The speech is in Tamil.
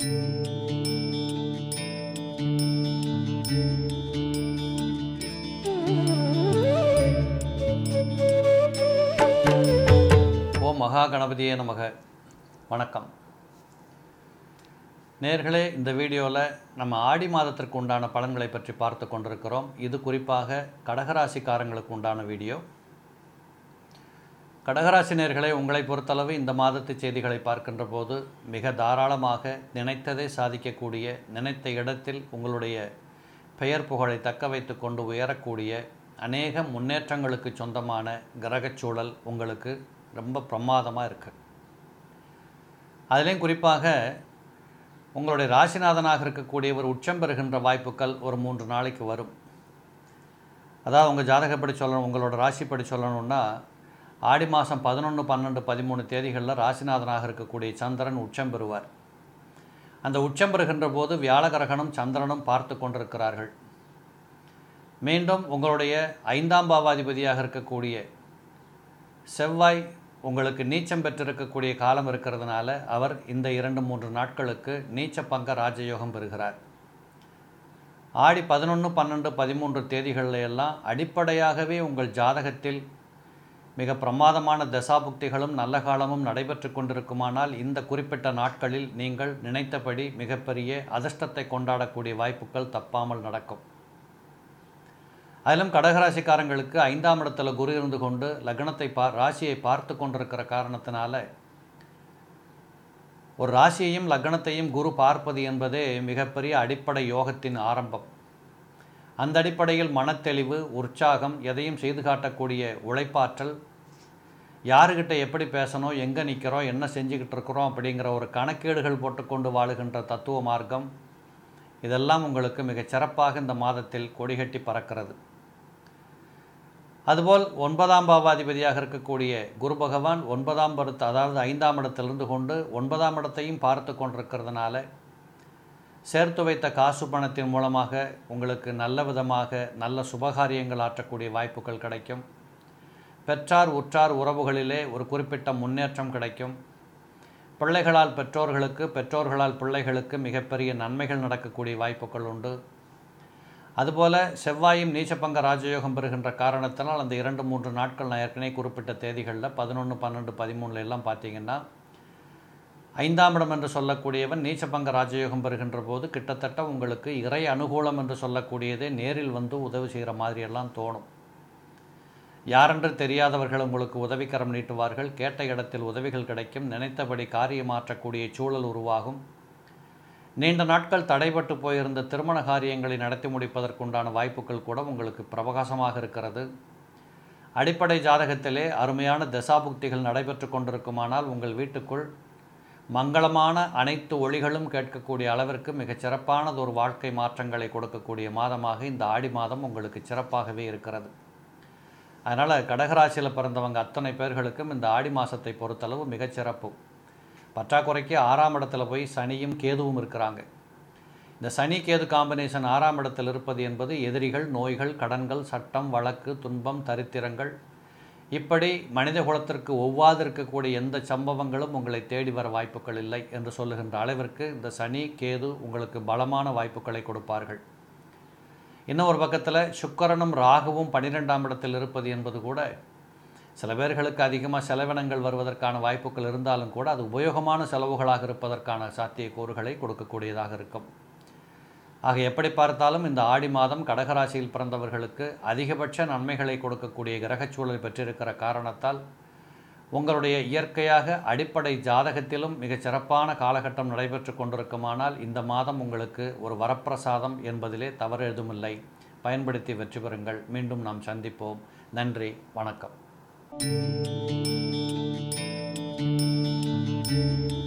ஓம் மகா கணபதியே நமக வணக்கம் நேர்களே இந்த வீடியோவில் நம்ம ஆடி மாதத்திற்கு உண்டான பலன்களை பற்றி பார்த்து கொண்டிருக்கிறோம் இது குறிப்பாக கடகராசிக்காரங்களுக்கு உண்டான வீடியோ கடகராசி நேர்களே உங்களை பொறுத்தளவு இந்த மாதத்து செய்திகளை பார்க்கின்ற போது மிக தாராளமாக நினைத்ததை சாதிக்கக்கூடிய நினைத்த இடத்தில் உங்களுடைய பெயர் புகழை தக்க வைத்து கொண்டு உயரக்கூடிய அநேக முன்னேற்றங்களுக்கு சொந்தமான கிரகச் சூழல் உங்களுக்கு ரொம்ப பிரமாதமாக இருக்குது அதுலேயும் குறிப்பாக உங்களுடைய ராசிநாதனாக இருக்கக்கூடியவர் உச்சம் பெறுகின்ற வாய்ப்புகள் ஒரு மூன்று நாளைக்கு வரும் அதாவது உங்கள் ஜாதகப்படி சொல்லணும் உங்களோட ராசிப்படி சொல்லணும்னா ஆடி மாதம் பதினொன்று பன்னெண்டு பதிமூணு தேதிகளில் ராசிநாதனாக இருக்கக்கூடிய சந்திரன் உச்சம் பெறுவார் அந்த உச்சம் பெறுகின்ற போது வியாழகரகனும் சந்திரனும் பார்த்து கொண்டிருக்கிறார்கள் மீண்டும் உங்களுடைய ஐந்தாம் பாவாதிபதியாக இருக்கக்கூடிய செவ்வாய் உங்களுக்கு நீச்சம் பெற்றிருக்கக்கூடிய காலம் இருக்கிறதுனால அவர் இந்த இரண்டு மூன்று நாட்களுக்கு நீச்ச பங்க ராஜயோகம் பெறுகிறார் ஆடி பதினொன்று பன்னெண்டு பதிமூன்று தேதிகளில் எல்லாம் அடிப்படையாகவே உங்கள் ஜாதகத்தில் மிக பிரமாதமான தசாபுக்திகளும் நல்ல காலமும் நடைபெற்று கொண்டிருக்குமானால் இந்த குறிப்பிட்ட நாட்களில் நீங்கள் நினைத்தபடி மிகப்பெரிய அதிர்ஷ்டத்தை கொண்டாடக்கூடிய வாய்ப்புகள் தப்பாமல் நடக்கும் அதிலும் கடகராசிக்காரங்களுக்கு ஐந்தாம் இடத்துல குரு இருந்து கொண்டு லக்னத்தை பா ராசியை பார்த்து கொண்டிருக்கிற காரணத்தினால ஒரு ராசியையும் லக்னத்தையும் குரு பார்ப்பது என்பதே மிகப்பெரிய அடிப்படை யோகத்தின் ஆரம்பம் அந்த அடிப்படையில் மனத்தெளிவு உற்சாகம் எதையும் செய்து காட்டக்கூடிய உழைப்பாற்றல் யாருக்கிட்ட எப்படி பேசணும் எங்கே நிற்கிறோம் என்ன செஞ்சுக்கிட்டு இருக்கிறோம் அப்படிங்கிற ஒரு கணக்கீடுகள் போட்டுக்கொண்டு வாழுகின்ற தத்துவ மார்க்கம் இதெல்லாம் உங்களுக்கு மிகச் சிறப்பாக இந்த மாதத்தில் கொடிகட்டி பறக்கிறது அதுபோல் ஒன்பதாம் பாவாதிபதியாக இருக்கக்கூடிய குரு பகவான் ஒன்பதாம் பருத்து அதாவது ஐந்தாம் இடத்திலிருந்து கொண்டு ஒன்பதாம் இடத்தையும் பார்த்து கொண்டிருக்கிறதுனால சேர்த்து வைத்த காசு பணத்தின் மூலமாக உங்களுக்கு நல்ல விதமாக நல்ல சுபகாரியங்கள் ஆற்றக்கூடிய வாய்ப்புகள் கிடைக்கும் பெற்றார் உற்றார் உறவுகளிலே ஒரு குறிப்பிட்ட முன்னேற்றம் கிடைக்கும் பிள்ளைகளால் பெற்றோர்களுக்கு பெற்றோர்களால் பிள்ளைகளுக்கு மிகப்பெரிய நன்மைகள் நடக்கக்கூடிய வாய்ப்புகள் உண்டு அதுபோல் செவ்வாயும் நீச்சப்பங்க ராஜயோகம் பெறுகின்ற காரணத்தினால் அந்த இரண்டு மூன்று நாட்கள் நான் ஏற்கனவே குறிப்பிட்ட தேதிகளில் பதினொன்று பன்னெண்டு பதிமூணுல எல்லாம் பார்த்தீங்கன்னா ஐந்தாம் இடம் என்று சொல்லக்கூடியவன் நீச்சபங்க ராஜயோகம் பெறுகின்ற போது கிட்டத்தட்ட உங்களுக்கு இறை அனுகூலம் என்று சொல்லக்கூடியதே நேரில் வந்து உதவி செய்கிற மாதிரியெல்லாம் தோணும் யாரென்று தெரியாதவர்கள் உங்களுக்கு உதவிக்கரம் நீட்டுவார்கள் கேட்ட இடத்தில் உதவிகள் கிடைக்கும் நினைத்தபடி காரியமாற்றக்கூடிய சூழல் உருவாகும் நீண்ட நாட்கள் தடைபட்டு போயிருந்த திருமண காரியங்களை நடத்தி முடிப்பதற்குண்டான வாய்ப்புகள் கூட உங்களுக்கு பிரபகாசமாக இருக்கிறது அடிப்படை ஜாதகத்திலே அருமையான தசாபுக்திகள் நடைபெற்று கொண்டிருக்குமானால் உங்கள் வீட்டுக்குள் மங்களமான அனைத்து ஒளிகளும் கேட்கக்கூடிய அளவிற்கு மிகச் சிறப்பானது ஒரு வாழ்க்கை மாற்றங்களை கொடுக்கக்கூடிய மாதமாக இந்த ஆடி மாதம் உங்களுக்கு சிறப்பாகவே இருக்கிறது அதனால் கடகராசியில் பிறந்தவங்க அத்தனை பேர்களுக்கும் இந்த ஆடி மாதத்தை பொறுத்தளவு மிகச்சிறப்பு பற்றாக்குறைக்கு ஆறாம் இடத்துல போய் சனியும் கேதுவும் இருக்கிறாங்க இந்த சனி கேது காம்பினேஷன் ஆறாம் இடத்தில் இருப்பது என்பது எதிரிகள் நோய்கள் கடன்கள் சட்டம் வழக்கு துன்பம் தரித்திரங்கள் இப்படி மனித குலத்திற்கு ஒவ்வாது இருக்கக்கூடிய எந்த சம்பவங்களும் உங்களை தேடி வர வாய்ப்புகள் இல்லை என்று சொல்லுகின்ற அளவிற்கு இந்த சனி கேது உங்களுக்கு பலமான வாய்ப்புகளை கொடுப்பார்கள் இன்னும் ஒரு பக்கத்தில் சுக்கரனும் ராகுவும் பன்னிரெண்டாம் இடத்தில் இருப்பது என்பது கூட சில பேர்களுக்கு அதிகமாக செலவினங்கள் வருவதற்கான வாய்ப்புகள் இருந்தாலும் கூட அது உபயோகமான செலவுகளாக இருப்பதற்கான சாத்தியக்கூறுகளை கொடுக்கக்கூடியதாக இருக்கும் ஆக எப்படி பார்த்தாலும் இந்த ஆடி மாதம் கடகராசியில் பிறந்தவர்களுக்கு அதிகபட்ச நன்மைகளை கொடுக்கக்கூடிய கிரகச்சூழல் பெற்றிருக்கிற காரணத்தால் உங்களுடைய இயற்கையாக அடிப்படை ஜாதகத்திலும் மிகச் சிறப்பான காலகட்டம் நடைபெற்று கொண்டிருக்குமானால் இந்த மாதம் உங்களுக்கு ஒரு வரப்பிரசாதம் என்பதிலே தவறு எதுவுமில்லை பயன்படுத்தி வெற்றி பெறுங்கள் மீண்டும் நாம் சந்திப்போம் நன்றி வணக்கம்